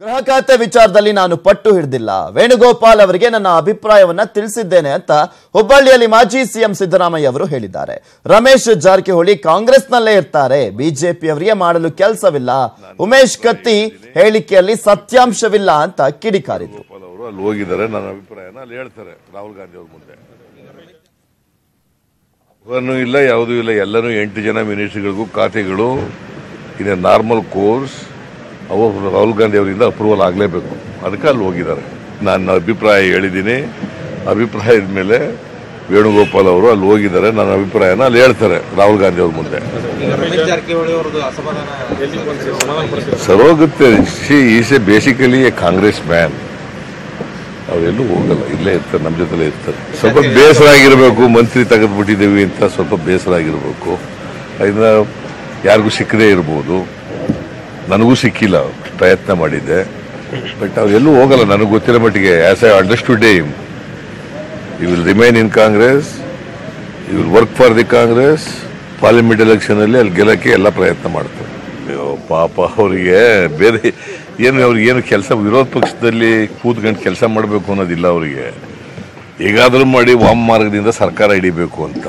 ಗೃಹ ಖಾತೆ ವಿಚಾರದಲ್ಲಿ ನಾನು ಪಟ್ಟು ಹಿಡಿದಿಲ್ಲ ವೇಣುಗೋಪಾಲ್ ಅವರಿಗೆ ನನ್ನ ಅಭಿಪ್ರಾಯವನ್ನ ತಿಳಿಸಿದ್ದೇನೆ ಅಂತ ಹುಬ್ಬಳ್ಳಿಯಲ್ಲಿ ಮಾಜಿ ಸಿಎಂ ಸಿದ್ದರಾಮಯ್ಯ ಅವರು ಹೇಳಿದ್ದಾರೆ ರಮೇಶ್ ಜಾರಕಿಹೊಳಿ ಕಾಂಗ್ರೆಸ್ನಲ್ಲೇ ಇರ್ತಾರೆ ಬಿಜೆಪಿಯವರಿಗೆ ಮಾಡಲು ಕೆಲಸವಿಲ್ಲ ಉಮೇಶ್ ಕತ್ತಿ ಹೇಳಿಕೆಯಲ್ಲಿ ಸತ್ಯಾಂಶವಿಲ್ಲ ಅಂತ ಕಿಡಿಕಾರಿದ್ರು ಗೋಪಾಲ್ ಅವರು ಅಲ್ಲಿ ಹೋಗಿದ್ದಾರೆ ನನ್ನ ಅಭಿಪ್ರಾಯನ ಅಲ್ಲಿ ಹೇಳ್ತಾರೆ ರಾಹುಲ್ ಗಾಂಧಿ ಅವ್ರ ಮುಂದೆ ಇವನು ಇಲ್ಲ ಯಾವುದೂ ಇಲ್ಲ ಎಲ್ಲರೂ ಎಂಟು ಜನ ಮಿನಿಸ್ಟ್ರಿಗಳಿಗೂ ಖಾತೆಗಳು ಇನ್ ನಾರ್ಮಲ್ ಕೋರ್ಸ್ ಅವು ರಾಹುಲ್ ಗಾಂಧಿ ಅವರಿಂದ ಅಪ್ರೂವಲ್ ಆಗಲೇಬೇಕು ಅದಕ್ಕೆ ಅಲ್ಲಿ ಹೋಗಿದ್ದಾರೆ ನನ್ನ ಅಭಿಪ್ರಾಯ ಹೇಳಿದ್ದೀನಿ ಅಭಿಪ್ರಾಯದ ಮೇಲೆ ವೇಣುಗೋಪಾಲ್ ಅವರು ಅಲ್ಲಿ ಹೋಗಿದ್ದಾರೆ ನನ್ನ ಅಭಿಪ್ರಾಯನ ಅಲ್ಲಿ ಹೇಳ್ತಾರೆ ರಾಹುಲ್ ಗಾಂಧಿ ಅವ್ರ ಮುಂದೆ ಈಗ ರಮೇಶ್ ಜಾರಕಿಹೊಳಿ ಅವ್ರದ್ದು ಅಸಮಾಧಾನ ಸರೋಗುತ್ತೆ he is a basically a Congress man ಅವೆಲ್ಲೂ ಹೋಗಲ್ಲ ಇಲ್ಲೇ ಇರ್ತಾರೆ ನಮ್ಮ ಜೊತೆಲೇ ಇರ್ತಾರೆ ಸ್ವಲ್ಪ ಬೇಸರ ಆಗಿರಬೇಕು ಮಂತ್ರಿ ತೆಗೆದ್ಬಿಟ್ಟಿದ್ದೀವಿ ಅಂತ ಸ್ವಲ್ಪ ಬೇಸರ ಆಗಿರಬೇಕು ಅದರಿಂದ ಯಾರಿಗೂ ಸಿಕ್ಕದೇ ಇರ್ಬೋದು ನನಗೂ ಸಿಕ್ಕಿಲ್ಲ ಪ್ರಯತ್ನ ಮಾಡಿದ್ದೆ ಬಟ್ ಎಲ್ಲೂ ಹೋಗಲ್ಲ ನನಗೆ ಗೊತ್ತಿರೋ ಮಟ್ಟಿಗೆ as I understood him you will remain in Congress you will work for the Congress parliament election ಅಲ್ಲಿ ಅಲ್ಲಿ ಗೆಲ್ಲಕ್ಕೆ ಎಲ್ಲ ಪ್ರಯತ್ನ ಮಾಡ್ತಾರೆ ಅಯ್ಯೋ ಪಾಪ ಅವರಿಗೆ ಬೇರೆ ಏನು ಅವ್ರಿಗೆ ಏನು ಕೆಲಸ ವಿರೋಧ ಪಕ್ಷದಲ್ಲಿ ಕೂತ್ಕೊಂಡು ಕೆಲಸ ಮಾಡಬೇಕು ಅನ್ನೋದಿಲ್ಲ ಅವರಿಗೆ ಹೇಗಾದರೂ ಮಾಡಿ ವಾಮ ಮಾರ್ಗದಿಂದ ಸರ್ಕಾರ ಹಿಡಿಬೇಕು ಅಂತ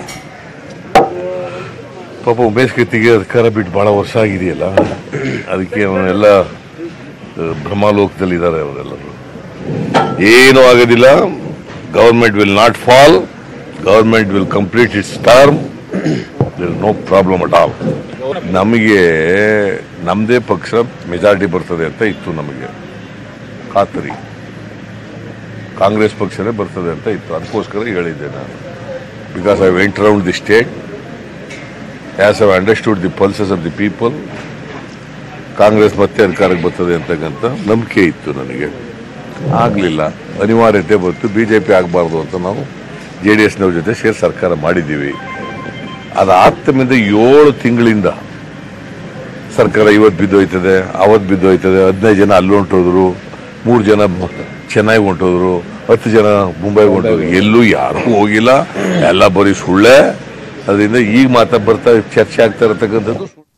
ಪಾಪ ಉಮೇಶ್ ಕತ್ತಿಗೆ ಅಧಿಕಾರ ಬಿಟ್ಟು ಬಹಳ ವರ್ಷ ಆಗಿದೆಯಲ್ಲ ಅದಕ್ಕೆ ಅವನ್ನೆಲ್ಲ ಭ್ರಮಾಲೋಕದಲ್ಲಿದ್ದಾರೆ ಅವರೆಲ್ಲರೂ ಏನೂ ಆಗೋದಿಲ್ಲ government will not fall government will complete its term there no problem at all ನಮಗೆ ನಮ್ಮದೇ ಪಕ್ಷ ಮೆಜಾರಿಟಿ ಬರ್ತದೆ ಅಂತ ಇತ್ತು ನಮಗೆ ಖಾತರಿ ಕಾಂಗ್ರೆಸ್ ಪಕ್ಷನೇ ಬರ್ತದೆ ಅಂತ ಇತ್ತು ಅದಕ್ಕೋಸ್ಕರ ಹೇಳಿದ್ದೆ ನಾನು because I went round the state as I understood the pulses of the people Congress ಮತ್ತೆ ಅಧಿಕಾರಕ್ಕೆ ಬರ್ತದೆ ಅಂತಕ್ಕಂಥ ನಂಬಿಕೆ ಇತ್ತು ನನಗೆ ಆಗಲಿಲ್ಲ ಅನಿವಾರ್ಯತೆ ಬಂತು ಬಿ ಜೆ ಪಿ ಆಗಬಾರ್ದು ಅಂತ ನಾವು ಜೆ ಡಿ ಎಸ್ನವ್ರ ಜೊತೆ ಸೇರಿ ಸರ್ಕಾರ ಮಾಡಿದ್ದೀವಿ ಅದಾದ ಮೇಲೆ ಏಳು ತಿಂಗಳಿಂದ ಸರ್ಕಾರ ಇವತ್ತು ಬಿದ್ದೋಯ್ತದೆ ಅವತ್ತು ಬಿದ್ದೋಯ್ತದೆ ಹದಿನೈದು ಜನ ಅಲ್ಲಿ ಹೊಂಟೋದ್ರು ಮೂರು ಜನ ಚೆನ್ನೈ ಹೊಂಟೋದ್ರು ಹತ್ತು ಜನ ಮುಂಬೈಗೆ ಹೊಂಟೋದ್ರು ಎಲ್ಲೂ ಯಾರೂ ಹೋಗಿಲ್ಲ ಎಲ್ಲ ಬರೀ ಸುಳ್ಳೆ ಅದರಿಂದ ಈಗ ಮಾತಾ ಬರ್ತಾ ಚರ್ಚೆ ಆಗ್ತಾ ಇರತಕ್ಕಂಥದ್ದು